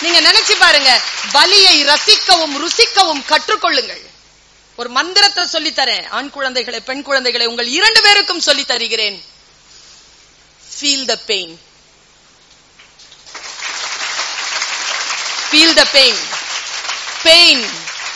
நீங்க நினைச்சு பாருங்க வலியை ரசிக்கவும் ருசிக்கவும் கற்றுக்கொள்ளுங்கள் ஒரு மந்திரத்தை சொல்லித் தரேன் ஆண் குழந்தைகளை பெண் குழந்தைகளை உங்கள் இரண்டு பேருக்கும் சொல்லித் தருகிறேன் feel the pain feel the pain pain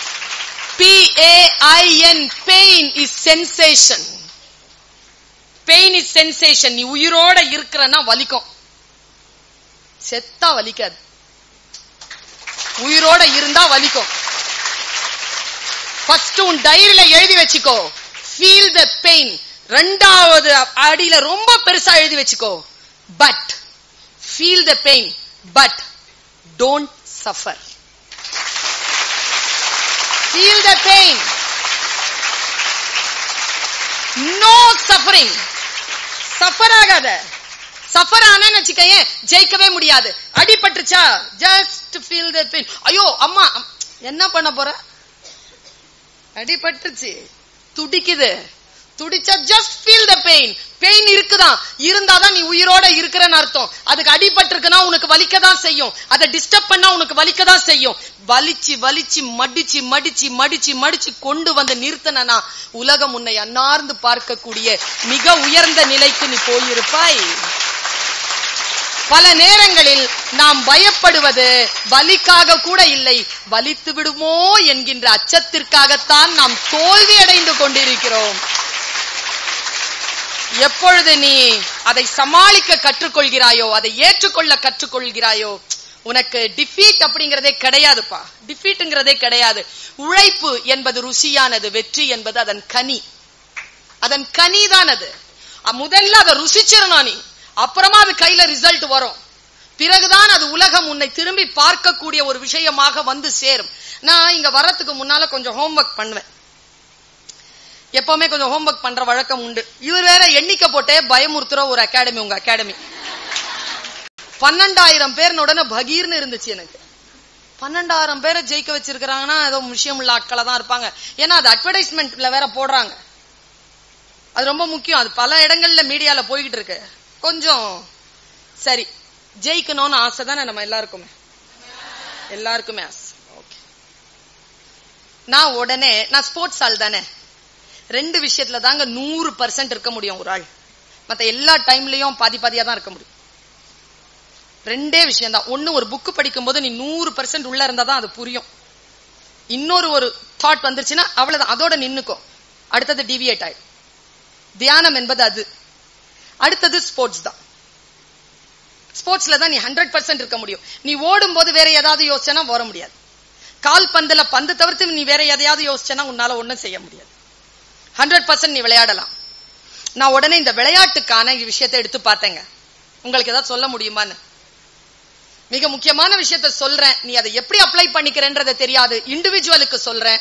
P-A-I-N pain is sensation pain is sensation நீ உயிரோட இருக்கிறன்னா வலிக்கும் செத்தா வலிக்காது உயிரோட இருந்தா வலிக்கும் ஃபர்ஸ்ட் உன் டைரியில எழுதி வச்சுக்கோ ஃபீல் த பெயின் ரெண்டாவது அடியில ரொம்ப பெருசா எழுதி வச்சுக்கோ but feel the pain but don't suffer feel the pain no suffering suffer ஆகாத சஃபர் ஆனேன்னு வச்சுக்கேன் ஜெயிக்கவே முடியாது அடிபட்டுச்சா ஜஸ்ட் ஃபீல் த பெயின் ஐயோ அம்மா அம்- என்ன பண்ண போற அடிபட்டுச்சு துடிக்குது துடிச்சா just feel the pain pain இருக்குதான் இருந்தாதான் நீ உயிரோட இருக்கிறன்னு அர்த்தம் அதுக்கு அடிபட்டிருக்குன்னா உனக்கு வலிக்க தான் செய்யும் அதை டிஸ்டர்ப் பண்ணா உனக்கு வலிக்க தான் செய்யும் வலிச்சு வலிச்சு மடிச்சு மடிச்சு மடிச்சு மடிச்சு கொண்டு வந்து நிறுத்தனா உலகம் உன்னை அன்னார்ந்து பார்க்கக்கூடிய மிக உயர்ந்த நிலைக்கு நீ போயிருப்பாய் பல நேரங்களில் நாம் பயப்படுவது வலிக்காக கூட இல்லை வலித்து விடுமோ என்கின்ற அச்சத்திற்காகத்தான் நாம் தோல்வி அடைந்து கொண்டிருக்கிறோம் எப்பொழுது நீ அதை சமாளிக்க கற்றுக்கொள்கிறாயோ அதை ஏற்றுக்கொள்ள கற்றுக்கொள்கிறாயோ உனக்கு டிஃபீட் அப்படிங்கறதே கிடையாதுப்பா டிஃபீட்ங்கிறதே கிடையாது உழைப்பு என்பது ருசியானது வெற்றி என்பது அதன் கனி அதன் கனி தான் அது அ, முதல்ல அதை ருசிச்சிடணும் நீ அப்புறமா அது கையில ரிசல்ட் வரும் பிறகுதான் அது உலகம் உன்னை திரும்பி பார்க்கக்கூடிய ஒரு விஷயமாக வந்து சேரும் நான் இங்க வரத்துக்கு முன்னால கொஞ்சம் ஹோம்ஒர்க் பண்ணுவேன் எப்பவுமே கொஞ்சம் ஹோம்ஒர்க் பண்ற வழக்கம் உண்டு இவர் வேற எண்ணிக்கை போட்டே பயமுறுத்துற ஒரு அகாடமி உங்க அகாடமி பன்னெண்டாயிரம் பேர் உடனே பகீர்னு இருந்துச்சு எனக்கு பன்னெண்டாயிரம் பேரை ஜெயிக்க வச்சிருக்கிறாங்கன்னா ஏதோ விஷயம் உள்ள ஆட்களா தான் இருப்பாங்க ஏன்னா அது அட்வர்டைஸ்மெண்ட்ல வேற போடுறாங்க அது ரொம்ப முக்கியம் அது பல இடங்கள்ல மீடியால போய்கிட்டு இருக்கு கொஞ்சம் சரி ஜெயிக்கணும்னு ஆசை தானே நம்ம எல்லாருக்குமே எல்லாருக்குமே ஆசை ஓகே நான் உடனே நான் ஸ்போர்ட்ஸ் ஆள் தானே ரெண்டு விஷயத்துல தாங்க நூறு பர்சன்ட் இருக்க முடியும் ஒரு ஆள் மத்த எல்லா டைம்லயும் பாதி பாதியா தான் இருக்க முடியும் ரெண்டே விஷயம் தான் ஒண்ணு ஒரு புக் படிக்கும்போது நீ நூறு பர்சன்ட் உள்ள இருந்தா தான் அது புரியும் இன்னொரு ஒரு தாட் வந்துருச்சுன்னா அவ்வளவுதான் அதோட நின்னுக்கும் அடுத்தது டிவியேட் ஆயிடும் தியானம் என்பது அது அடுத்தது ஸ்போர்ட்ஸ் தான் ஸ்போர்ட்ஸ்ல தான் நீ ஹண்ட்ரட் பர்சன்ட் இருக்க முடியும் நீ ஓடும் போது வேற ஏதாவது யோசிச்சனா வர முடியாது கால் பந்துல பந்து தவிர்த்து நீ வேற எதையாவது யோசிச்சனா உன்னால ஒண்ணும் செய்ய முடியாது ஹண்ட்ரட் பர்சன்ட் நீ விளையாடலாம் நான் உடனே இந்த விளையாட்டுக்கான விஷயத்தை எடுத்து பார்த்தேங்க உங்களுக்கு ஏதாவது சொல்ல முடியுமான்னு மிக முக்கியமான விஷயத்த சொல்றேன் நீ அதை எப்படி அப்ளை பண்ணிக்கிறேன்றத தெரியாது இண்டிவிஜுவலுக்கு சொல்றேன்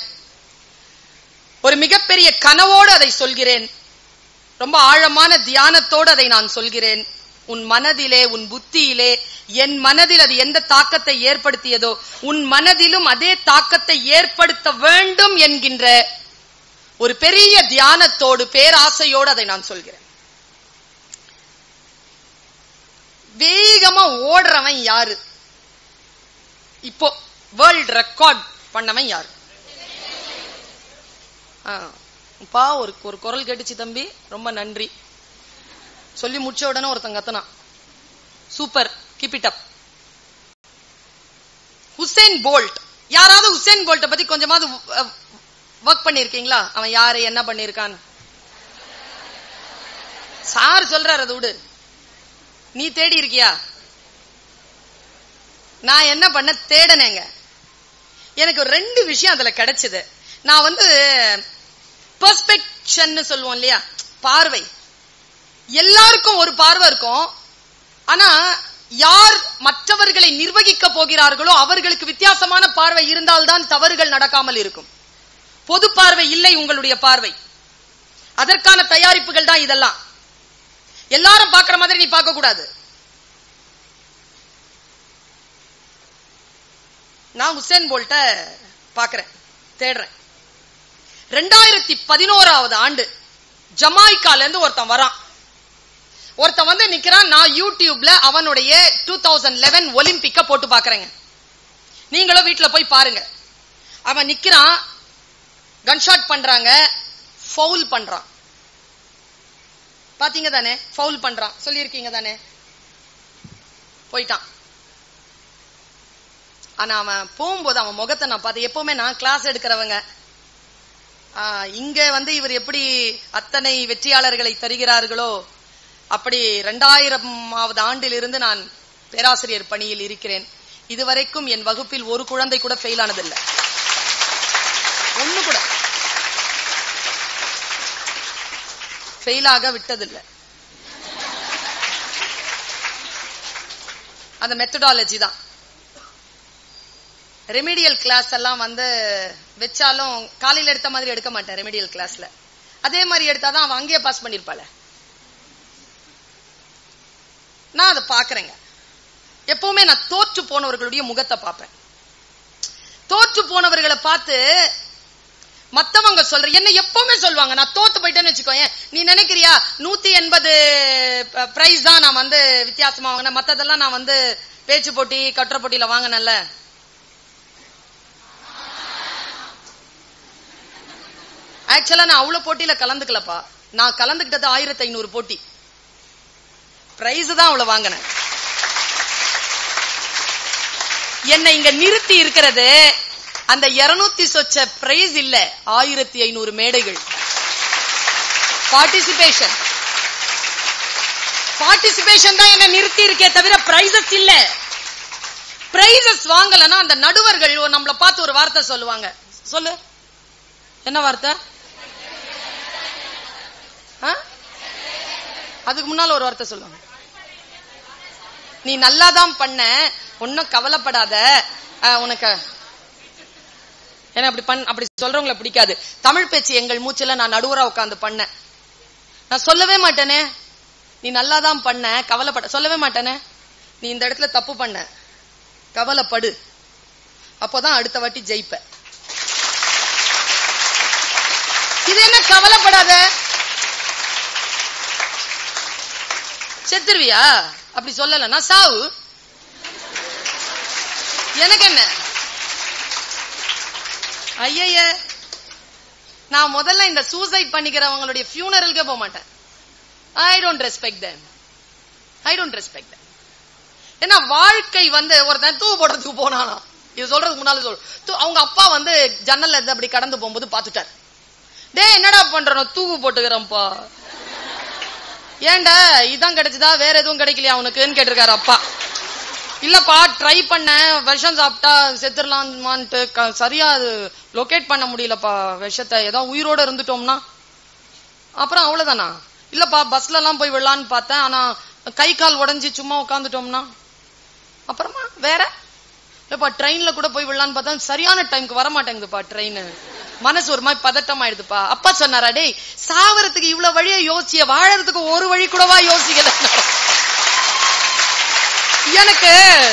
ஒரு மிகப்பெரிய கனவோடு அதை சொல்கிறேன் ரொம்ப ஆழமான தியானத்தோடு அதை நான் சொல்கிறேன் உன் மனதிலே உன் புத்தியிலே என் மனதில் அது எந்த தாக்கத்தை ஏற்படுத்தியதோ உன் மனதிலும் அதே தாக்கத்தை ஏற்படுத்த வேண்டும் என்கின்ற ஒரு பெரிய தியானத்தோடு பேராசையோடு அதை நான் சொல்கிறேன் வேகமா ஓடுறவன் யாரு இப்போ வேர்ல்ட் ரெக்கார்ட் பண்ணவன் யாரு ஆ, பா ஒரு ஒரு குரல் கேட்டுச்சு தம்பி ரொம்ப நன்றி சொல்லி முடிச்ச உடனே ஒருத்தன் கத்துனான் super keep it up Usain Bolt யாராவது ஹுசேன் போல்ட்ட பத்தி கொஞ்சமாவது ஒர்க் பண்ணிருக்கீங்களா அவன் யாரு என்ன பண்ணிருக்கான்னு சார் சொல்றாரு அது விடு நீ தேடி இருக்கியா நான் என்ன பண்ண தேடனேங்க எனக்கு ஒரு ரெண்டு விஷயம் அதுல கிடைச்சது நான் வந்து பெர்ஸ்பெக்ஷன் சொல்லுவோம் இல்லையா பார்வை எல்லாருக்கும் ஒரு பார்வை இருக்கும் ஆனா யார் மற்றவர்களை நிர்வகிக்க போகிறார்களோ அவர்களுக்கு வித்தியாசமான பார்வை இருந்தால்தான் தவறுகள் நடக்காமல் இருக்கும் பொது பார்வை இல்லை உங்களுடைய பார்வை அதற்கான தயாரிப்புகள் தான் இதெல்லாம் எல்லாரும் பார்க்கிற மாதிரி நீ பார்க்க கூடாது நான் உசேன் போல்ட்ட பாக்குறேன் தேடுறேன் ரெண்டாயிரத்தி பதினோராவது ஆண்டு ஜமாய்க்கால இருந்து ஒருத்தன் வரான் ஒருத்தன் வந்து நிக்கிறான் நான் யூடியூப்ல அவனுடைய டூ தௌசண்ட் லெவன் ஒலிம்பிக்க போட்டு பாக்குறேங்க நீங்களும் வீட்டுல போய் பாருங்க அவன் நிக்கிறான் கன்ஷாட் பண்றாங்க ஃபவுல் பண்றான் பாத்தீங்க தானே ஃபவுல் பண்றான் சொல்லியிருக்கீங்க தானே போயிட்டான் ஆனா அவன் போகும்போது அவன் முகத்தை நான் பார்த்தேன் எப்பவுமே நான் கிளாஸ் எடுக்கிறவங்க ஆ, இங்க வந்து இவர் எப்படி அத்தனை வெற்றியாளர்களை தருகிறார்களோ அப்படி இரண்டாயிரமாவது ஆண்டிலிருந்து நான் பேராசிரியர் பணியில் இருக்கிறேன் இதுவரைக்கும் என் வகுப்பில் ஒரு குழந்தை கூட ஃபெயில் ஆனதில்லை ஒண்ணு கூட ஃபெயிலாக விட்டதில்லை அந்த மெத்தடாலஜி தான் ரெமிடியல் கிளாஸ் எல்லாம் வந்து வச்சாலும் காலையில எடுத்த மாதிரி எடுக்க மாட்டேன் ரெமிடியல் கிளாஸ்ல அதே மாதிரி எடுத்தாதான் அவன் அங்கேயே பாஸ் பண்ணிருப்பாள நான் அதை பாக்குறேங்க எப்பவுமே நான் தோற்று போனவர்களுடைய முகத்தை பார்ப்பேன் தோற்று போனவர்களை பார்த்து மத்தவங்க சொல்ற என்ன எப்பவுமே சொல்லுவாங்க நான் தோத்து போயிட்டேன்னு வச்சுக்கோயேன் நீ நினைக்கிறியா நூத்தி எண்பது பிரைஸ் தான் நான் வந்து வித்தியாசமா வாங்கினேன் மத்ததெல்லாம் நான் வந்து பேச்சு போட்டி கட்டுரை போட்டியில வாங்கினேன்ல ஆக்சுவலா நான் அவ்வளவு போட்டியில கலந்துக்கலப்பா நான் கலந்துக்கிட்டது ஆயிரத்தி ஐநூறு போட்டி பிரைஸ் தான் அவ்வளவு வாங்கினேன் என்னை இங்க நிறுத்தி இருக்கிறது அந்த இருநூத்தி சொச்ச பிரைஸ் இல்ல ஆயிரத்தி ஐநூறு மேடைகள் பார்ட்டிசிபேஷன் பார்ட்டிசிபேஷன் தான் என்ன நிறுத்தி இருக்கே தவிர பிரைசஸ் இல்ல பிரைசஸ் வாங்கலன்னா அந்த நடுவர்கள் நம்மள பார்த்து ஒரு வார்த்தை சொல்லுவாங்க சொல்லு என்ன வார்த்தை ஆ? அதுக்கு முன்னால ஒரு வார்த்தை சொல்லுவாங்க நீ நல்லா தான் பண்ண ஒன்னும் கவலைப்படாத ஆ, உனக்கு ஏன்னா அப்படி பண் அப்படி சொல்றவங்கள பிடிக்காது தமிழ் பேச்சு எங்கள் மூச்சுல நான் நடுவரா உட்கார்ந்து பண்ணேன் நான் சொல்லவே மாட்டேனே நீ நல்லா தான் பண்ண கவலைப்பட சொல்லவே மாட்டேனே நீ இந்த இடத்துல தப்பு பண்ண கவலைப்படு அப்போதான் அடுத்த வாட்டி ஜெயிப்ப இது என்ன கவலைப்படாத செத்துருவியா அப்படி சொல்லலன்னா சாவு எனக்கு என்ன ஐய நான் முதல்ல இந்த சூசைட் பண்ணிக்கிறவங்களுடைய ஃபியூனரலுக்கே போக மாட்டேன் I don't respect them I don't respect them ஏன்னா வாழ்க்கை வந்து ஒருத்தன் தூவு போடுறதுக்கு போனானா இது சொல்றதுக்கு முன்னால சொல் தூ- அவங்க அப்பா வந்து ஜன்னல்ல இருந்து அப்படி கடந்து போகும்போது பாத்துட்டார் டேய் என்னடா பண்றோம் தூவு போட்டுக்கிறோம்ப்பா ஏன்டா இதான் கிடைச்சதா வேற எதுவும் கிடைக்கலையா அவனுக்குன்னு கேட்டிருக்காரு அப்பா இல்லப்பா ட்ரை பண்ண விஷம் சாப்பிட்டா செத்துடலாமான்ட்டு க- சரியா அது லொகேட் பண்ண முடியலப்பா விஷத்தை ஏதோ உயிரோட இருந்துட்டோம்னா அப்புறம் அவ்வளவுதானா இல்லப்பா பஸ்ல எல்லாம் போய் விடலான்னு பார்த்தேன் ஆனா கை கால் உடைஞ்சு சும்மா உட்காந்துட்டோம்னா அப்புறமா வேற இல்லப்பா ட்ரெயின்ல கூட போய் விடலான்னு பார்த்தா சரியான டைம்க்கு வர மாட்டேங்குதுப்பா ட்ரெயின் மனசு ஒரு மாதிரி பதட்டம் ஆயிடுதுப்பா அப்பா சொன்னாரா டேய் சாவறதுக்கு இவ்வளவு வழியா யோசிய வாழறதுக்கு ஒரு வழி கூடவா யோசிக்கல எனக்கு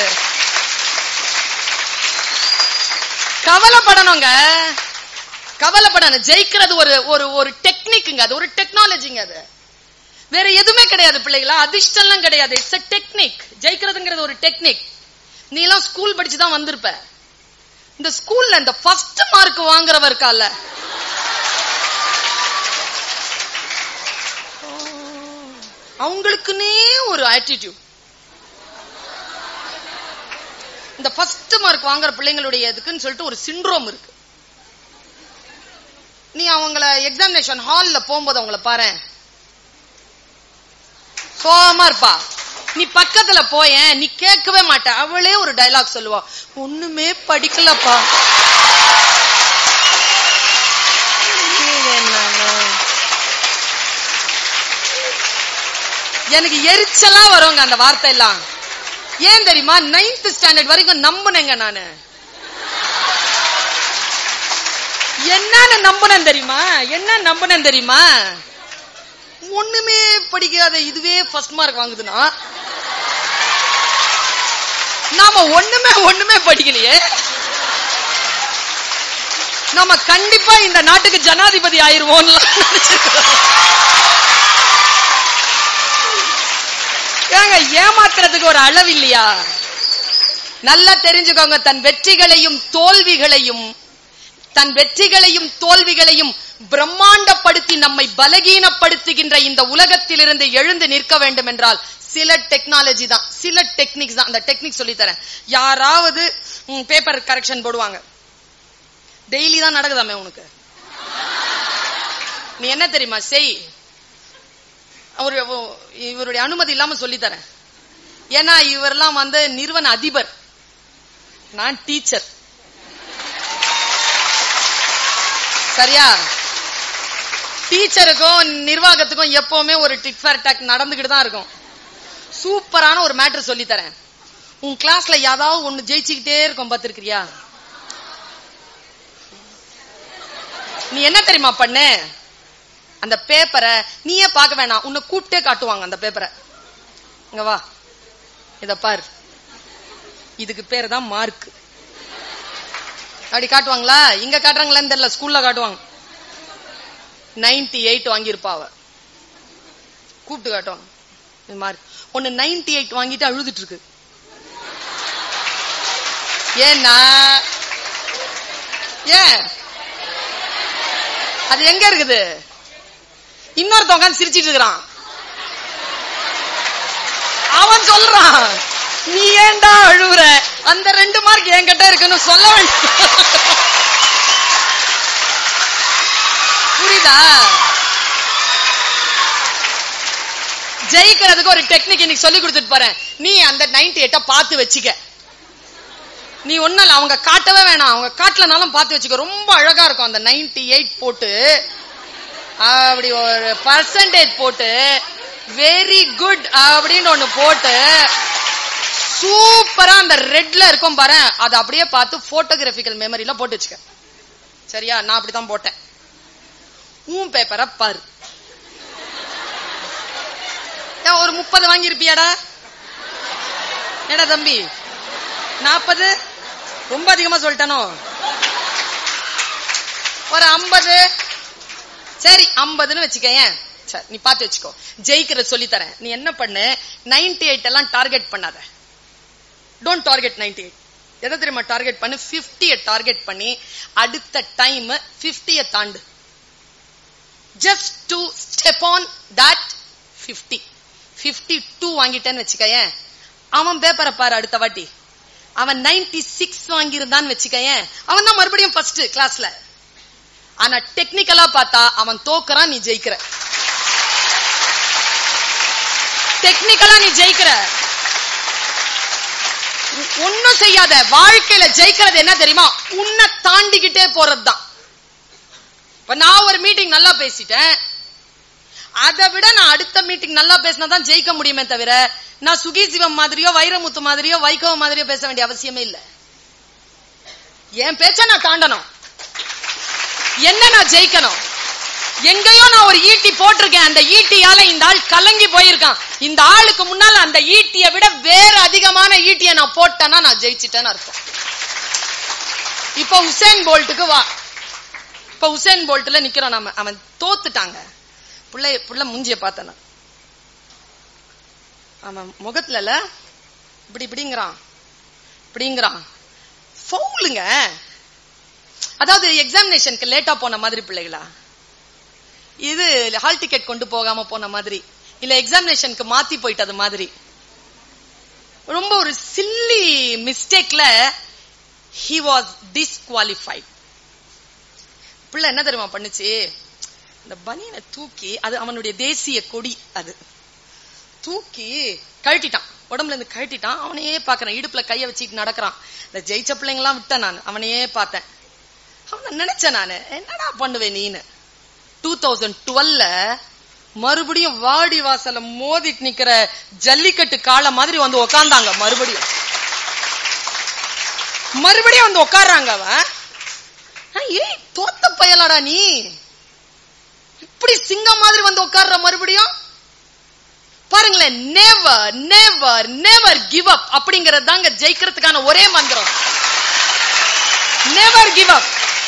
கவலைப்படணுங்க கவலைப்படணும் ஜெயிக்கிறது ஒரு ஒரு ஒரு டெக்னிக்குங்க அது ஒரு டெக்னாலஜிங்க அது வேற எதுவுமே கிடையாது பிள்ளைகளா அதிர்ஷ்டம்லாம் கிடையாது இட்ஸ் a டெக்னிக் ஜெயிக்கிறதுங்கிறது ஒரு டெக்னிக் நீ எல்லாம் ஸ்கூல் படிச்சு தான் வந்திருப்ப இந்த ஸ்கூல்ல இந்த ஃபர்ஸ்ட் மார்க் வாங்குறவ இருக்கால அவங்களுக்குன்னே ஒரு ஆட்டிடியூட் இந்த ஃபர்ஸ்ட் மார்க் வாங்குற பிள்ளைங்களுடைய இதுக்குன்னு சொல்லிட்டு ஒரு சிண்ட்ரோம் இருக்கு நீ அவங்கள எக்ஸாமினேஷன் ஹால்ல போகும்போது அவங்கள பாரு சோகமா இருப்பா நீ பக்கத்துல போயேன் நீ கேட்கவே மாட்ட அவளே ஒரு டயலாக் சொல்லுவா ஒண்ணுமே படிக்கலப்பா இது என்னங்க? எனக்கு எரிச்சலா வருங்க அந்த வார்த்தை எல்லாம் ஏன் தெரியுமா நைன்த் ஸ்டாண்டர்ட் வரைக்கும் நம்புனேங்க நானு என்னன்னு நம்புனேன் தெரியுமா என்ன நம்புனேன் தெரியுமா ஒண்ணுமே படிக்காத இதுவே ஃபர்ஸ்ட் மார்க் வாங்குதுன்னா நாம ஒண்ணுமே ஒண்ணுமே படிக்கலையே நாம கண்டிப்பா இந்த நாட்டுக்கு ஜனாதிபதி ஆயிருவோம்னு ஏங்க ஏமாத்துறதுக்கு ஒரு அளவு இல்லையா நல்லா தெரிஞ்சுக்கோங்க தன் வெற்றிகளையும் தோல்விகளையும் தன் வெற்றிகளையும் தோல்விகளையும் பிரம்மாண்டப்படுத்தி நம்மை பலகீனப்படுத்துகின்ற இந்த உலகத்திலிருந்து எழுந்து நிற்க வேண்டும் என்றால் சில டெக்னாலஜி தான் சில டெக்னிக்ஸ் தான் அந்த டெக்னிக் சொல்லி தரேன் யாராவது பேப்பர் கரெக்ஷன் போடுவாங்க டெய்லி தான் நடக்குதாமே உனக்கு நீ என்ன தெரியுமா செய் அவரு இவருடைய அனுமதி இல்லாம சொல்லி தரேன் ஏன்னா இவரெல்லாம் வந்து நிறுவன அதிபர் நான் டீச்சர் சரியா டீச்சருக்கும் நிர்வாகத்துக்கும் எப்பவுமே ஒரு டிக் ஃபார் டக் நடந்துகிட்டு தான் இருக்கும் சூப்பரான ஒரு மேட்டர் சொல்லி தரேன் உன் கிளாஸ்ல ஏதாவது ஒண்ணு ஜெயிச்சுக்கிட்டே இருக்கும் பார்த்திருக்கிறியா நீ என்ன தெரியுமா பண்ணு அந்த பேப்பரை நீயே பார்க்க வேணாம் உன்னை கூப்பிட்டே காட்டுவாங்க அந்த பேப்பரை இங்க வா இத பாரு இதுக்கு பேர் தான் மார்க் அப்படி காட்டுவாங்களா இங்க காட்டுறாங்களான்னு தெரியல ஸ்கூல்ல காட்டுவாங்க நைன்டி எயிட் வாங்கியிருப்பா அவ கூப்பிட்டு காட்டுவாங்க இது மாதிரி ஒன்னு நைன்டி எயிட் வாங்கிட்டு அழுதுட்டு இருக்கு ஏன்னா ஏன் அது எங்க இருக்குது இன்னொருத்தவங்க உட்கார்ந்து சிரிச்சிட்டு இருக்கிறான் அவன் சொல்றான் நீ ஏன்டா அழுவுற அந்த ரெண்டு மார்க் என்கிட்ட இருக்குன்னு சொல்ல வேண்டாம் புரியுதா ஜெயிக்கிறதுக்கு ஒரு டெக்னிக் இன்னைக்கு சொல்லி கொடுத்துட்டு போறேன் நீ அந்த நைன்டி எயிட்ட பார்த்து வச்சுக்க நீ ஒண்ணும் இல்ல அவங்க காட்டவே வேணாம் அவங்க காட்டலனாலும் பார்த்து வச்சுக்க ரொம்ப அழகா இருக்கும் அந்த நைன்டி எயிட் போட்டு அப்படி ஒரு பர்சன்டேஜ் போட்டு வெரி குட் அப்படின்னு ஒண்ணு போட்டு சூப்பரா அந்த ரெட்ல இருக்கும் பாரு அதை அப்படியே பார்த்து போட்டோகிராபிக்கல் மெமரியில போட்டு வச்சுக்க சரியா நான் அப்படிதான் போட்டேன் உன் பேப்பரை பாரு ஏன் ஒரு முப்பது வாங்கியிருப்பியாடா ஏடா தம்பி நாற்பது ரொம்ப அதிகமா சொல்லிட்டானோ ஒரு ஐம்பது சரி ஐம்பதுன்னு வச்சுக்கேன் சரி நீ பார்த்து வச்சுக்கோ ஜெயிக்கிறது சொல்லி தரேன் நீ என்ன பண்ணு நைன்டி எயிட் எல்லாம் டார்கெட் பண்ணாத டோன்ட் டார்கெட் நைன்டி எயிட் எதை தெரியுமா டார்கெட் பண்ணு பிப்டிய டார்கெட் பண்ணி அடுத்த டைம் பிப்டிய தாண்டு just to step on that fifty fifty two வாங்கிட்டேன்னு வச்சுக்கயேன் அவன் பேப்பரை பாரு அடுத்த வாட்டி அவன் நைன்டி சிக்ஸ் வாங்கியிருந்தான்னு வச்சுக்கயேன் அவன் தான் மறுபடியும் ஃபர்ஸ்ட் கிளாஸ்ல ஆனா டெக்னிக்கலா பார்த்தா அவன் தோக்குறான் நீ ஜெயிக்கிற டெக்னிக்கலா நீ ஜெயிக்கிற ஒன்னும் செய்யாத வாழ்க்கையில ஜெயிக்கிறது என்ன தெரியுமா உன்னை தாண்டிக்கிட்டே போறதுதான் இப்ப நான் ஒரு மீட்டிங் நல்லா பேசிட்டேன் அதை விட நான் அடுத்த மீட்டிங் நல்லா பேசினா தான் ஜெயிக்க முடியுமே தவிர நான் சுகி சிவம் மாதிரியோ வைரமுத்து மாதிரியோ வைகவ மாதிரியோ பேச வேண்டிய அவசியமே இல்லை என் பேச்ச நான் தாண்டணும் என்ன நான் ஜெயிக்கணும் எங்கேயோ நான் ஒரு ஈட்டி போட்டிருக்கேன் அந்த ஈட்டியால இந்த ஆள் கலங்கி போயிருக்கான் இந்த ஆளுக்கு முன்னால அந்த ஈட்டியை விட வேற அதிகமான ஈட்டியை நான் போட்டேன்னா நான் ஜெயிச்சிட்டேன்னு அர்த்தம் இப்ப உசேன் போல்ட்டுக்கு வா இப்ப உசேன் போல்ட்ல நிக்கிறோம் நாம அவன் தோத்துட்டாங்க புள்ளை புள்ள மூஞ்சிய பார்த்தன அவன் முகத்துல இப்படி இப்படிங்கிறான் இப்படிங்கிறான் ஃபவுலுங்க அதாவது எக்ஸாமினேஷனுக்கு லேட்டா போன மாதிரி பிள்ளைகளா இது ஹால் டிக்கெட் கொண்டு போகாம போன மாதிரி இல்ல எக்ஸாமினேஷனுக்கு மாத்தி போயிட்டது மாதிரி ரொம்ப ஒரு சில்லி மிஸ்டேக்ல ஹி வாஸ் டிஸ்குவாலிஃபைட் பிள்ளை என்ன தெரியுமா பண்ணுச்சு இந்த பனியனை தூக்கி அது அவனுடைய தேசிய கொடி அது தூக்கி கழட்டிட்டான் உடம்புல இருந்து கழட்டிட்டான் அவனையே பாக்குறேன் இடுப்புல கைய வச்சுட்டு நடக்கிறான் இந்த ஜெயிச்ச பிள்ளைங்களாம் விட்டேன் நான் அவனையே பார்த்தேன் அவனை நினைச்சேன் நானு என்னடா பண்ணுவேன் நீனு டூ தௌசண்ட் டுவெல்ல மறுபடியும் வாடி வாசல மோதிட்டு நிக்கிற ஜல்லிக்கட்டு கால மாதிரி வந்து உக்காந்தாங்க மறுபடியும் மறுபடியும் வந்து உட்கார்றாங்க அவன் ஏய் தோத்த பயலாடா நீ இப்படி சிங்கம் மாதிரி வந்து உட்கார்ற மறுபடியும் பாருங்களேன் never never never give up அப்படிங்கறது தாங்க ஜெயிக்கிறதுக்கான ஒரே மந்திரம் நெவர் கிவ் அப்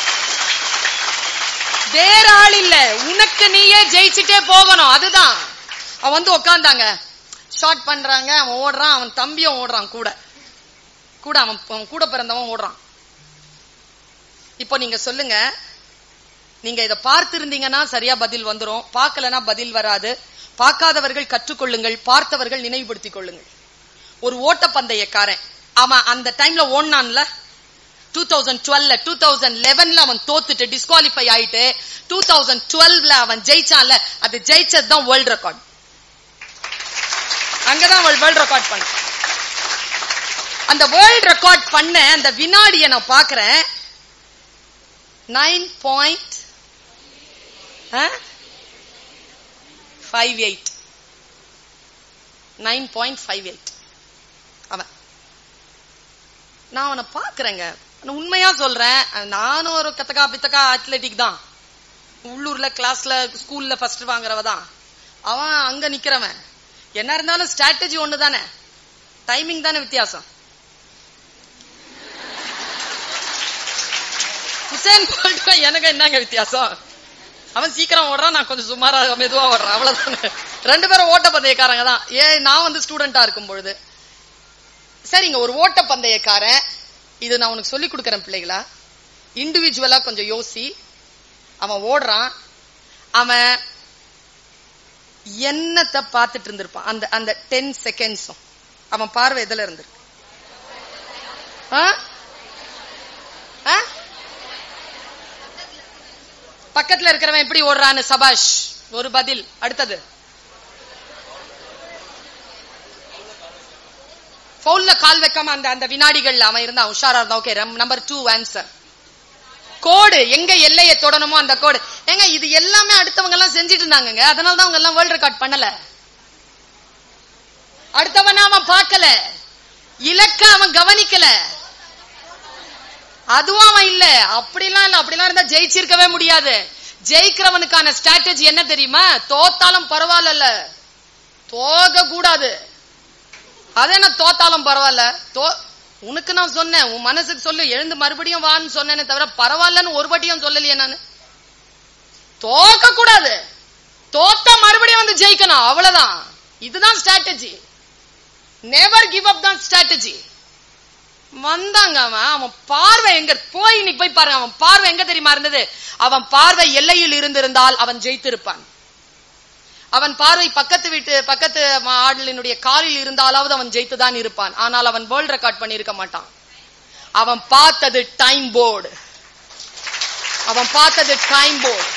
வேற ஆள் இல்ல உனக்கு நீயே ஜெயிச்சுட்டே போகணும் அதுதான் அவன் வந்து உட்கார்ந்தாங்க ஷார்ட் பண்றாங்க அவன் ஓடுறான் அவன் தம்பியும் ஓடுறான் கூட கூட அவன் அவன் கூட பிறந்தவன் ஓடுறான் இப்போ நீங்க சொல்லுங்க நீங்க இதை பார்த்திருந்தீங்கன்னா சரியா பதில் வந்துரும் பார்க்கலனா பதில் வராது பார்க்காதவர்கள் கற்றுக்கொள்ளுங்கள் பார்த்தவர்கள் நினைவுபடுத்திக் கொள்ளுங்கள் ஒரு ஓட்டப்பந்தயக்காரன் அவன் அந்த டைம்ல ஓடினான்ல டூ தௌசண்ட் டுவெல்ல டூ தௌசண்ட் லெவன்ல அவன் தோத்துட்டு டிஸ்குவாலிஃபை ஆயிட்டு டூ தௌசண்ட் டுவெல்வ்ல அவன் ஜெயிச்சான்ல அது ஜெயிச்சது தான் வேர்ல்ட் ரெக்கார்ட் அங்கதான் அவள் வேர்ல்ட் ரெக்கார்ட் பண்ண அந்த வேர்ல்ட் ரெக்கார்ட் பண்ண அந்த வினாடியை நான் பாக்குறேன் nine point five eight nine point five eight அவன் நான் அவனை பாக்குறேங்க நான் உண்மையா சொல்றேன் நானும் ஒரு கத்தக்கா பித்தக்கா அத்லெட்டிக் தான் உள்ளூர்ல கிளாஸ்ல ஸ்கூல்ல ஃபர்ஸ்ட் வாங்குறவ தான் அவன் அங்க நிக்கிறவன் என்ன இருந்தாலும் ஸ்ட்ராட்டஜி ஒண்ணு தானே டைமிங் தானே வித்தியாசம் உசேன் போல்ட் எனக்கு என்னங்க வித்தியாசம் அவன் சீக்கிரம் ஓடுறான் நான் கொஞ்சம் சுமாரா மெதுவா ஓடுறேன் அவ்வளவுதானே ரெண்டு பேரும் ஓட்டப்பந்தயக்காரங்க தான் ஏன் நான் வந்து ஸ்டூடெண்டா இருக்கும் பொழுது சரிங்க ஒரு ஓட்டப்பந்தயக்காரன் இது நான் உனக்கு சொல்லி கொடுக்கறேன் பிள்ளைகளா இண்டிவிஜுவலா கொஞ்சம் யோசி அவன் ஓடுறான் அவன் என்னத்தை பார்த்துட்டு இருந்திருப்பான் அந்த அந்த டென் செகண்ட்ஸும் அவன் பார்வை எதுல இருந்திருக்கு ஆ? ஆ? பக்கத்துல இருக்கிறவன் எப்படி ஓடுறான்னு சபாஷ் ஒரு பதில் அடுத்தது ஃபவுல்ல கால் வைக்காம அந்த அந்த வினாடிகள்ல அவன் இருந்தான் உஷாரா இருந்தான் ஓகே நம்பர் டூ ஆன்சர் கோடு எங்க எல்லையை தொடணுமோ அந்த கோடு ஏங்க இது எல்லாமே அடுத்தவங்க எல்லாம் செஞ்சுட்டு இருந்தாங்கங்க அதனால தான் அவங்க எல்லாம் வேர்ல்ட் ரெக்கார்ட் பண்ணல அடுத்தவன அவன் பார்க்கல இலக்க அவன் கவனிக்கல அதுவும் அவன் இல்ல அப்படிலாம் இல்ல அப்படிலாம் இருந்தா ஜெயிச்சிருக்கவே முடியாது ஜெயிக்கிறவனுக்கான ஸ்ட்ராட்டஜி என்ன தெரியுமா தோத்தாலும் பரவாயில்ல தோக கூடாது அது என்ன தோத்தாலும் பரவாயில்ல தோ உனக்கு நான் சொன்னேன் உன் மனசுக்கு சொல்லு எழுந்து மறுபடியும் வான்னு சொன்னேனே தவிர பரவாயில்லன்னு ஒரு வாட்டியும் சொல்லலையே நானு தோக்க கூடாது தோத்தா மறுபடியும் வந்து ஜெயிக்கணும் அவ்வளவுதான் இதுதான் ஸ்ட்ராட்டஜி நெவர் கிவ் அப் தான் ஸ்ட்ராட்டஜி வந்தாங்க அவன் அவன் பார்வை எங்க போய் இன்னைக்கு போய் பாருங்க அவன் பார்வை எங்க தெரியுமா இருந்தது அவன் பார்வை எல்லையில் இருந்திருந்தால் அவன் ஜெயித்திருப்பான் அவன் பார்வை பக்கத்து வீட்டு பக்கத்து ஆடலினுடைய காலில் இருந்தாலாவது அவன் ஜெயித்துதான் இருப்பான் ஆனால் அவன் வேர்ல்ட் ரெக்கார்ட் பண்ணியிருக்க மாட்டான் அவன் பார்த்தது டைம் போர்டு அவன் பார்த்தது டைம் போர்டு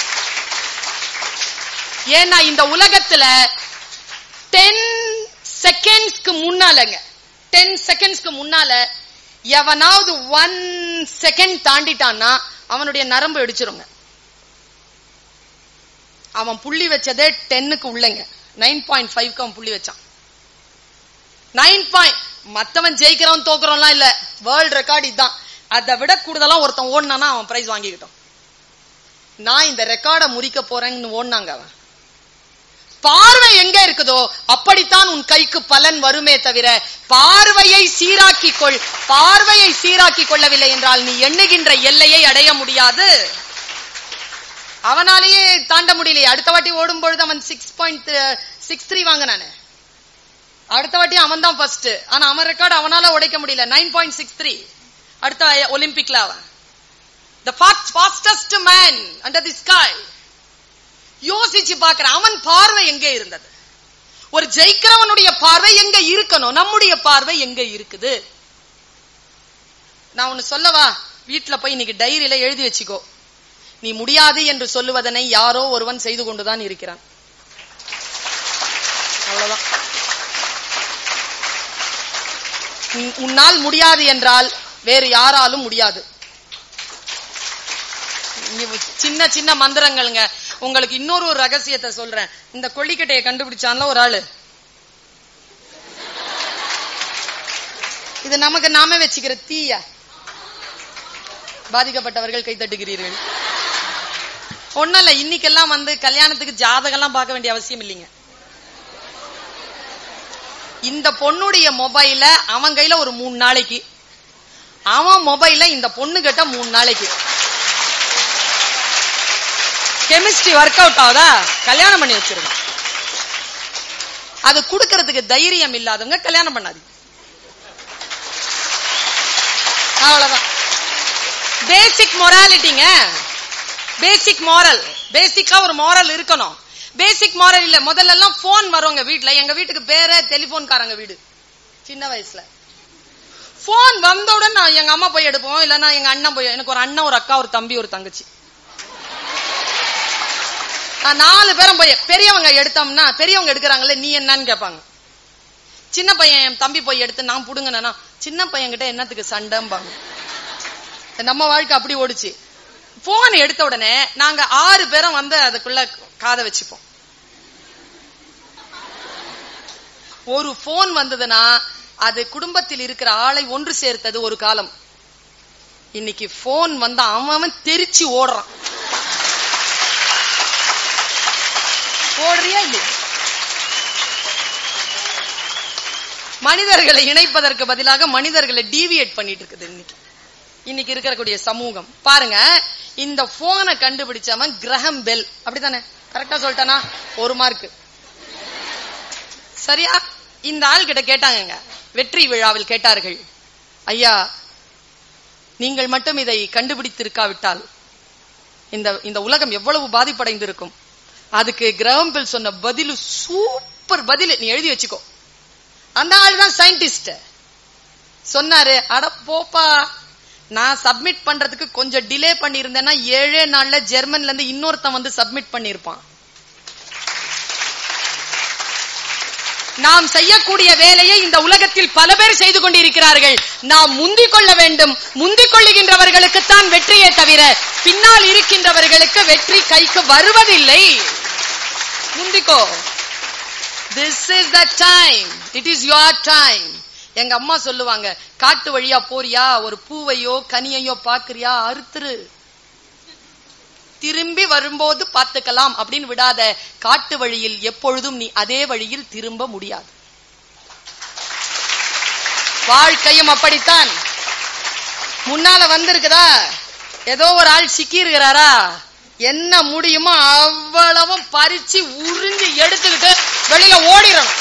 ஏன்னா இந்த உலகத்துல டென் செகண்ட்ஸ்க்கு முன்னாலங்க டென் செகண்ட்ஸ்க்கு முன்னால எவனாவது ஒன் செகண்ட் தாண்டிட்டான்னா அவனுடைய நரம்பு இடிச்சிருங்க அவன் புள்ளி வச்சதே டென்னுக்கு உள்ளங்க நைன் பாயிண்ட் ஃபைவ்க்கு அவன் புள்ளி வச்சான் நைன் பாயிண்ட் மத்தவன் ஜெயிக்கிறவன் தோக்குறவன்லாம் இல்ல வேர்ல்ட் ரெக்கார்ட் இதுதான் அதை விட கூடுதலா ஒருத்தன் ஓடினானா அவன் பிரைஸ் வாங்கிக்கிட்டோம் நான் இந்த ரெக்கார்டை முறிக்க போறேன்னு ஓடினாங்க அவன் பார்வை எங்க இருக்குதோ அப்படித்தான் உன் கைக்கு பலன் வருமே தவிர பார்வையை சீராக்கிக் கொள் பார்வையை சீராக்கிக் கொள்ளவில்லை என்றால் நீ எண்ணுகின்ற எல்லையை அடைய முடியாது அவனாலேயே தாண்ட முடியலையே அடுத்த வாட்டி ஓடும் பொழுது அவன் சிக்ஸ் பாயிண்ட் சிக்ஸ் த்ரீ வாங்கினானே அடுத்த வாட்டி அவன் தான் ஃபர்ஸ்ட் ஆனா அவன் ரெக்கார்டு அவனால உடைக்க முடியல நைன் பாயிண்ட் சிக்ஸ் த்ரீ அடுத்த ஒலிம்பிக்ல அவன் the fastest man under the sky யோசிச்சு பாக்குற அவன் பார்வை எங்கே இருந்தது ஒரு ஜெயிக்கிறவனுடைய பார்வை எங்க இருக்கணும் நம்முடைய பார்வை எங்க இருக்குது நான் ஒன்னு சொல்லவா வீட்டுல போய் இன்னைக்கு டைரியில எழுதி வச்சுக்கோ நீ முடியாது என்று சொல்லுவதனை யாரோ ஒருவன் செய்து கொண்டுதான் இருக்கிறான் அவ்வளவுதான் உன்- உன்னால் முடியாது என்றால் வேறு யாராலும் முடியாது நீ சின்ன சின்ன மந்திரங்கள்ங்க உங்களுக்கு இன்னொரு ஒரு ரகசியத்தை சொல்றேன் இந்த கொல்லிக்கட்டையை கண்டுபிடிச்சான்ல ஒரு ஆளு இது நமக்கு நாம வச்சுக்கிற தீய பாதிக்கப்பட்டவர்கள் கைத்தட்டுகிறீர்கள் ஒண்ணும் இல்ல இன்னைக்கெல்லாம் வந்து கல்யாணத்துக்கு ஜாதகம்லாம் பார்க்க வேண்டிய அவசியம் இல்லைங்க இந்த பொண்ணுடைய மொபைல அவன் கையில ஒரு மூணு நாளைக்கு அவன் மொபைல்ல இந்த பொண்ணு கிட்ட மூணு நாளைக்கு கெமிஸ்ட்ரி ஒர்க் அவுட் ஆகுதா கல்யாணம் பண்ணி வச்சிருங்க அது கொடுக்கறதுக்கு தைரியம் இல்லாதவங்க கல்யாணம் பண்ணாதீங்க அவ்வளவுதான் பேசிக் மொராலிட்டிங்க பேசிக் மாரல் பேசிக்கா ஒரு மாரல் இருக்கணும் பேசிக் மாரல் இல்ல முதல்ல எல்லாம் போன் வருவாங்க வீட்ல எங்க வீட்டுக்கு பேரே டெலிபோன்காரங்க வீடு சின்ன வயசுல போன் வந்தவுடன் நான் எங்க அம்மா போய் எடுப்போம் இல்லன்னா எங்க அண்ணன் போய் எனக்கு ஒரு அண்ணன் ஒரு அக்கா ஒரு தம்பி ஒரு தங்கச்சி நான் நாலு பேரும் போய் பெரியவங்க எடுத்தோம்னா பெரியவங்க எடுக்கிறாங்கல்ல நீ என்னன்னு கேட்பாங்க சின்ன பையன் என் தம்பி போய் எடுத்து நான் புடுங்கினா சின்ன பையன் கிட்ட என்னத்துக்கு சண்டைம்பாங்க நம்ம வாழ்க்கை அப்படி ஓடுச்சு போன் எடுத்த உடனே நாங்க ஆறு பேரும் வந்து அதுக்குள்ள காதை வச்சுப்போம் ஒரு போன் வந்ததுன்னா அது குடும்பத்தில் இருக்கிற ஆளை ஒன்று சேர்த்தது ஒரு காலம் இன்னைக்கு போன் வந்தா அவன் அவன் தெரிச்சு ஓடுறான் ஓடுறியா இல்லையா மனிதர்களை இணைப்பதற்கு பதிலாக மனிதர்களை டீவியேட் பண்ணிட்டு இருக்குது இன்னைக்கு இன்னைக்கு இருக்கக்கூடிய சமூகம் பாருங்க இந்த போனை கண்டுபிடிச்சவன் கிரகம் பெல் அப்படித்தானே கரெக்டா சொல்லிட்டானா ஒரு மார்க் சரியா இந்த ஆள் கிட்ட கேட்டாங்க வெற்றி விழாவில் கேட்டார்கள் ஐயா நீங்கள் மட்டும் இதை கண்டுபிடித்திருக்காவிட்டால் இந்த இந்த உலகம் எவ்வளவு பாதிப்படைந்திருக்கும் அதுக்கு கிரகம் பெல் சொன்ன பதிலு சூப்பர் பதில் நீ எழுதி வச்சுக்கோ அந்த ஆள் தான் சயின்டிஸ்ட் சொன்னாரு அட போப்பா நான் சப்மிட் பண்றதுக்கு கொஞ்சம் டிலே பண்ணியிருந்தேன்னா ஏழே நாள்ல ஜெர்மன்ல இருந்து இன்னொருத்தன் வந்து சப்மிட் பண்ணிருப்பான் நாம் செய்யக்கூடிய வேலையை இந்த உலகத்தில் பல பேர் செய்து கொண்டிருக்கிறார்கள் நாம் முந்திக் கொள்ள வேண்டும் முந்திக் கொள்ளுகின்றவர்களுக்குத்தான் வெற்றியே தவிர பின்னால் இருக்கின்றவர்களுக்கு வெற்றி கைக்கு வருவதில்லை முந்திக்கோ this is the time it is your time எங்க அம்மா சொல்லுவாங்க காட்டு வழியா போறியா ஒரு பூவையோ கனியையோ பாக்குறியா அறுத்துரு திரும்பி வரும்போது பார்த்துக்கலாம் அப்படின்னு விடாத காட்டு வழியில் எப்பொழுதும் நீ அதே வழியில் திரும்ப முடியாது வாழ்க்கையும் அப்படித்தான் முன்னால வந்திருக்குதா ஏதோ ஒரு ஆள் சிக்கி இருக்கிறாரா என்ன முடியுமோ அவ்வளவும் பறிச்சு உறிஞ்சு எடுத்துக்கிட்டு வெளியில ஓடிடணும்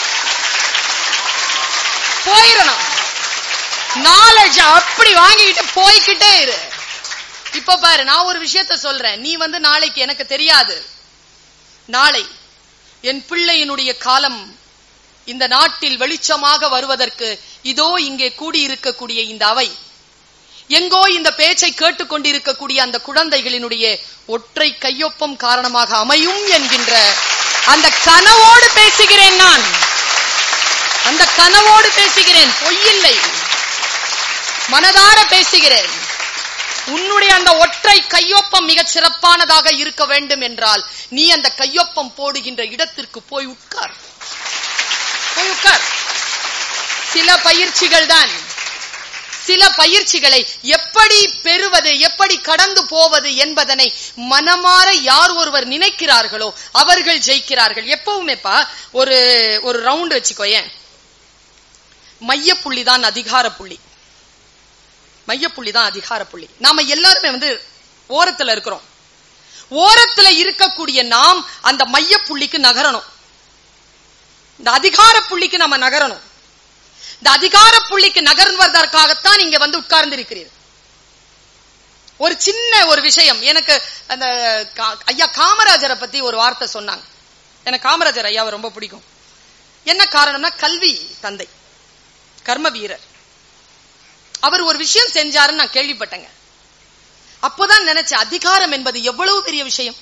போயிடணும் நாலேஜ் அப்படி வாங்கிக்கிட்டு போய்கிட்டே இரு இப்ப பாரு நான் ஒரு விஷயத்த சொல்றேன் நீ வந்து நாளைக்கு எனக்கு தெரியாது நாளை என் பிள்ளையினுடைய காலம் இந்த நாட்டில் வெளிச்சமாக வருவதற்கு இதோ இங்கே கூடியிருக்கக்கூடிய இந்த அவை எங்கோ இந்த பேச்சை கேட்டுக்கொண்டிருக்கக்கூடிய அந்த குழந்தைகளினுடைய ஒற்றை கையொப்பம் காரணமாக அமையும் என்கின்ற அந்த கனவோடு பேசுகிறேன் நான் அந்த கனவோடு பேசுகிறேன் பொய்யில்லை மனதார பேசுகிறேன் உன்னுடைய அந்த ஒற்றை கையொப்பம் மிகச் சிறப்பானதாக இருக்க வேண்டும் என்றால் நீ அந்த கையொப்பம் போடுகின்ற இடத்திற்கு போய் உட்கார் போய் உட்கார் சில பயிற்சிகள் தான் சில பயிற்சிகளை எப்படி பெறுவது எப்படி கடந்து போவது என்பதனை மனமாற யார் ஒருவர் நினைக்கிறார்களோ அவர்கள் ஜெயிக்கிறார்கள் எப்பவுமேப்பா ஒரு ஒரு ரவுண்ட் வச்சுக்கோயேன் மையப்புள்ளி தான் அதிகார புள்ளி மையப்புள்ளி தான் அதிகார புள்ளி நாம எல்லாருமே வந்து ஓரத்துல இருக்கிறோம் ஓரத்துல இருக்கக்கூடிய நாம் அந்த மையப்புள்ளிக்கு நகரணும் இந்த அதிகார புள்ளிக்கு நம்ம நகரணும் இந்த அதிகார புள்ளிக்கு நகர்வதற்காகத்தான் இங்க வந்து உட்கார்ந்து இருக்கிறீர்கள் ஒரு சின்ன ஒரு விஷயம் எனக்கு அந்த கா- ஐயா காமராஜரை பத்தி ஒரு வார்த்தை சொன்னாங்க எனக்கு காமராஜர் ஐயாவை ரொம்ப பிடிக்கும் என்ன காரணம்னா கல்வி தந்தை கர்ம வீரர் அவர் ஒரு விஷயம் செஞ்சாருன்னு நான் கேள்விப்பட்டேங்க அப்போதான் நினைச்சேன் அதிகாரம் என்பது எவ்வளவு பெரிய விஷயம்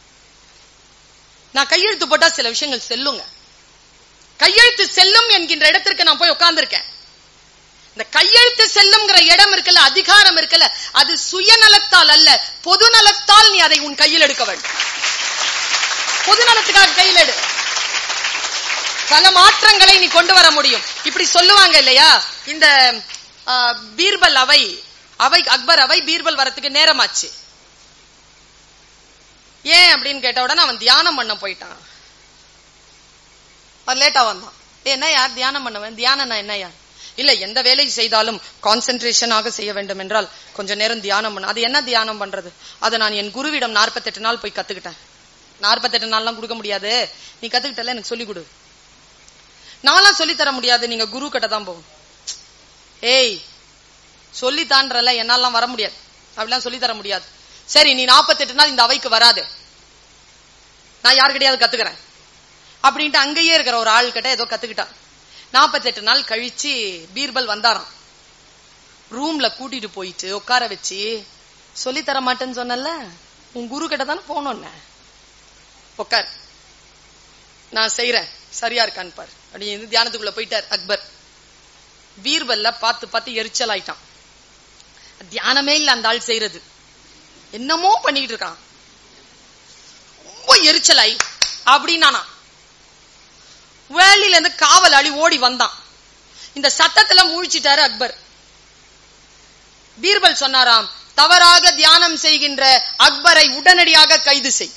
நான் கையெழுத்து போட்டா சில விஷயங்கள் செல்லுங்க கையெழுத்து செல்லும் என்கின்ற இடத்திற்கு நான் போய் உட்கார்ந்திருக்கேன் இந்த கையெழுத்து செல்லும்ங்கிற இடம் இருக்குல்ல அதிகாரம் இருக்குல்ல அது சுயநலத்தால் அல்ல பொது நலத்தால் நீ அதை உன் கையில் எடுக்க வேண்டும் பொது நலத்துக்காக கையில் எடு பல மாற்றங்களை நீ கொண்டு வர முடியும் இப்படி சொல்லுவாங்க இல்லையா இந்த ஆ, பீர்பல் அவை அவை அக்பர் அவை பீர்பல் வரத்துக்கு நேரமாச்சு ஏன் அப்படின்னு கேட்ட உடனே அவன் தியானம் பண்ண போயிட்டான் அவன் லேட்டா வந்தான் "ஏய், என்ன யார் தியானம் பண்ணுவேன் தியானம் என்ன யார் இல்ல எந்த வேலை செய்தாலும் கான்சென்ட்ரேஷனாக செய்ய வேண்டும் என்றால் கொஞ்ச நேரம் தியானம் பண்ண அது என்ன தியானம் பண்றது அதை நான் என் குருவிடம் 48 நாள் போய் கத்துக்கிட்டேன் 48 நாள்லாம் கொடுக்க முடியாது நீ கத்துக்கிட்டல எனக்கு சொல்லி கொடு நான்லாம் சொல்லி தர முடியாது நீங்க குரு கிட்ட தான் போகும் ஏய் சொல்லித்தான்றல என்னாலாம் வர முடியாது அப்படிலாம் சொல்லி தர முடியாது சரி நீ 48 நாள் இந்த அவைக்கு வராது நான் யாருக்கிட்டையாவது கத்துக்கிறேன் அப்படின்ட்டு அங்கேயே இருக்கிற ஒரு ஆள் கிட்ட ஏதோ கத்துக்கிட்டான் 48 நாள் கழிச்சு பீர்பல் வந்தாராம் ரூம்ல கூட்டிட்டு போயிட்டு உட்கார வச்சு சொல்லி தர மாட்டேன்னு சொன்னல உன் குரு கிட்ட தானே போனோன்ன உட்கார் நான் செய்யறேன் சரியா இருக்கான்னு பாரு அப்படின்னு தியானத்துக்குள்ள போயிட்டார் அக்பர் பீர்பல்ல பார்த்து பார்த்து எரிச்சல் ஆயிட்டான் தியானமே இல்ல அந்த ஆள் செய்யறது என்னமோ பண்ணிட்டு இருக்கான் ரொம்ப எரிச்சலாய் அப்படின்னானா வேலியில இருந்து காவலாளி ஓடி வந்தான் இந்த சத்தத்துல முழிச்சிட்டாரு அக்பர் பீர்பல் சொன்னாராம் தவறாக தியானம் செய்கின்ற அக்பரை உடனடியாக கைது செய்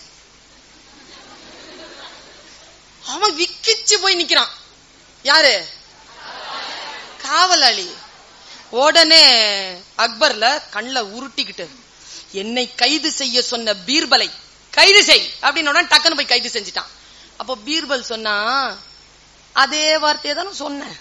அவன் விக்கிச்சு போய் நிக்கிறான் யாரு காவலாளி உடனே அக்பர்ல கண்ல உருட்டிக்கிட்டு என்னை கைது செய்ய சொன்ன பீர்பலை கைது செய் அப்படின்னு உடனே டக்குன்னு போய் கைது செஞ்சுட்டான் அப்போ பீர்பல் சொன்னா அதே வார்த்தையை தானே சொன்னேன்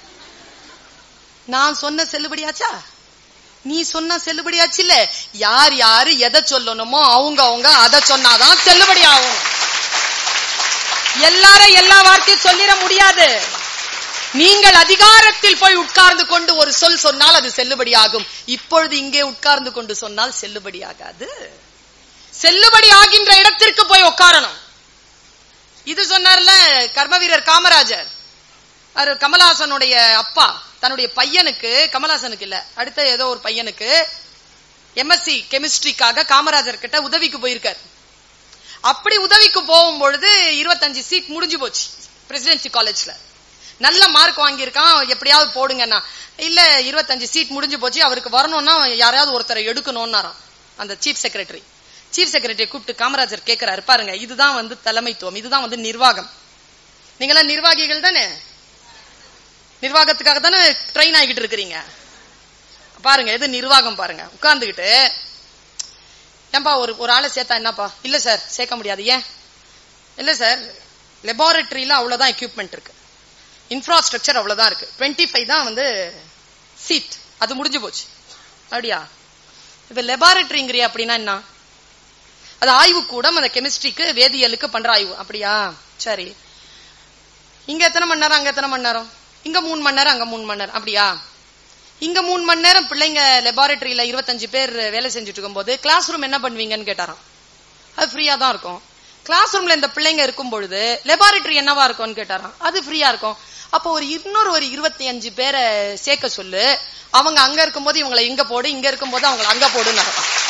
நான் சொன்ன செல்லுபடியாச்சா நீ சொன்னா செல்லுபடியாச்சு இல்ல யார் யாரு எதை சொல்லணுமோ அவங்க அவங்க அதை சொன்னாதான் செல்லுபடி ஆகும் எல்லாரும் எல்லா வார்த்தையும் சொல்லிட முடியாது நீங்கள் அதிகாரத்தில் போய் உட்கார்ந்து கொண்டு ஒரு சொல் சொன்னால் அது செல்லுபடியாகும் இப்பொழுது இங்கே உட்கார்ந்து கொண்டு சொன்னால் செல்லுபடியாகாது செல்லுபடி ஆகின்ற இடத்திற்கு போய் உட்காரணும் இது சொன்னார்ல கர்ம வீரர் காமராஜர் அவர் கமலஹாசனுடைய அப்பா தன்னுடைய பையனுக்கு கமலஹாசனுக்கு இல்ல அடுத்த ஏதோ ஒரு பையனுக்கு எம்எஸ்சி கெமிஸ்ட்ரிக்காக காமராஜர் கிட்ட உதவிக்கு போயிருக்கார் அப்படி உதவிக்கு போகும் பொழுது இருபத்தஞ்சு சீட் முடிஞ்சு போச்சு பிரசிடென்சி காலேஜ்ல நல்ல மார்க் வாங்கியிருக்கான் எப்படியாவது போடுங்கன்னா இல்ல இருபத்தஞ்சு சீட் முடிஞ்சு போச்சு அவருக்கு வரணும்னா யாரையாவது ஒருத்தரை எடுக்கணும்னாராம் அந்த சீஃப் செக்ரட்டரி சீஃப் செக்ரட்டரி கூப்பிட்டு காமராஜர் கேட்கிறாரு பாருங்க இதுதான் வந்து தலைமைத்துவம் இதுதான் வந்து நிர்வாகம் நீங்களாம் நிர்வாகிகள் தானே நிர்வாகத்துக்காக தானே ட்ரெயின் ஆகிட்டு இருக்கிறீங்க பாருங்க எது நிர்வாகம் பாருங்க உட்கார்ந்துகிட்டு ஏன்பா ஒரு ஒரு ஆளை சேர்த்தா என்னப்பா இல்ல சார் சேர்க்க முடியாது ஏன் இல்ல சார் லெபார்டரியில அவ்வளவுதான் எக்யூப்மெண்ட் இருக்கு இன்ஃப்ராஸ்ட்ரக்சர் அவ்வளவுதான் இருக்கு டுவெண்ட்டி ஃபைவ் தான் வந்து சீட் அது முடிஞ்சு போச்சு அப்படியா இப்ப லெபார்டரிங்கிறியா அப்படின்னா என்ன அது ஆய்வு கூடம் அந்த கெமிஸ்ட்ரிக்கு வேதியியலுக்கு பண்ற ஆய்வு அப்படியா சரி இங்க எத்தனை மணி நேரம் அங்க எத்தனை மணி நேரம் இங்க மூணு மணி நேரம் அங்க மூணு மணி நேரம் அப்படியா இங்க மூணு மணி நேரம் பிள்ளைங்க லெபார்டரியில இருபத்தஞ்சு பேர் வேலை செஞ்சுட்டு இருக்கும்போது கிளாஸ் ரூம் என்ன பண்ணுவீங்கன்னு கேட்டாராம் அது ஃப்ரீயா தான் இருக்கும் கிளாஸ் ரூம்ல இந்த பிள்ளைங்க இருக்கும் பொழுது லெபார்டரி என்னவா இருக்கும்னு கேட்டாராம் அது ஃப்ரீயா இருக்கும் அப்போ ஒரு இன்னொரு ஒரு இருபத்தி அஞ்சு பேரை சேர்க்க சொல்லு அவங்க அங்க இருக்கும்போது இவங்களை இங்க போடு இங்க இருக்கும்போது அவங்களை அங்க போடுன்னு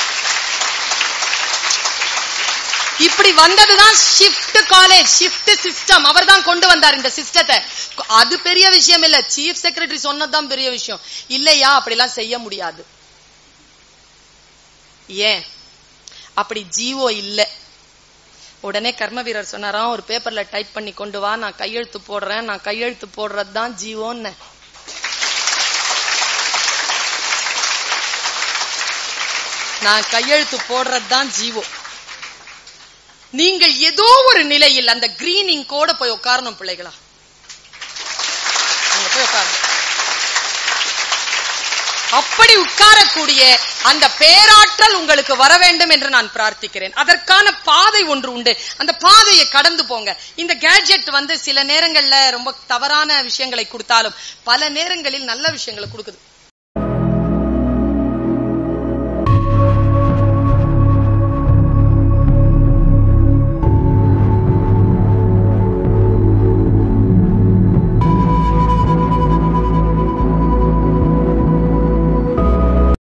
இப்படி வந்ததுதான் ஷிஃப்ட் காலேஜ் ஷிஃப்ட் சிஸ்டம் அவர் தான் கொண்டு வந்தார் இந்த சிஸ்டத்தை அது பெரிய விஷயம் இல்ல சீஃப் செக்ரட்டரி சொன்னதுதான் பெரிய விஷயம் இல்லையா அப்படிலாம் செய்ய முடியாது ஏன் அப்படி ஜீவோ இல்ல உடனே கர்ம வீரர் சொன்னாராம் ஒரு பேப்பர்ல டைப் பண்ணி கொண்டு வா நான் கையெழுத்து போடுறேன் நான் கையெழுத்து போடுறது தான் ஜீவோன்னு நான் கையெழுத்து போடுறது தான் ஜீவோ நீங்கள் ஏதோ ஒரு நிலையில் அந்த கிரீனிங் கூட போய் உட்காரணும் பிள்ளைகளா அங்க போய் உட்காரணும் அப்படி உட்காரக்கூடிய அந்த பேராற்றல் உங்களுக்கு வர வேண்டும் என்று நான் பிரார்த்திக்கிறேன் அதற்கான பாதை ஒன்று உண்டு அந்த பாதையை கடந்து போங்க இந்த கேட்ஜெட் வந்து சில நேரங்கள்ல ரொம்ப தவறான விஷயங்களை கொடுத்தாலும் பல நேரங்களில் நல்ல விஷயங்களை கொடுக்குது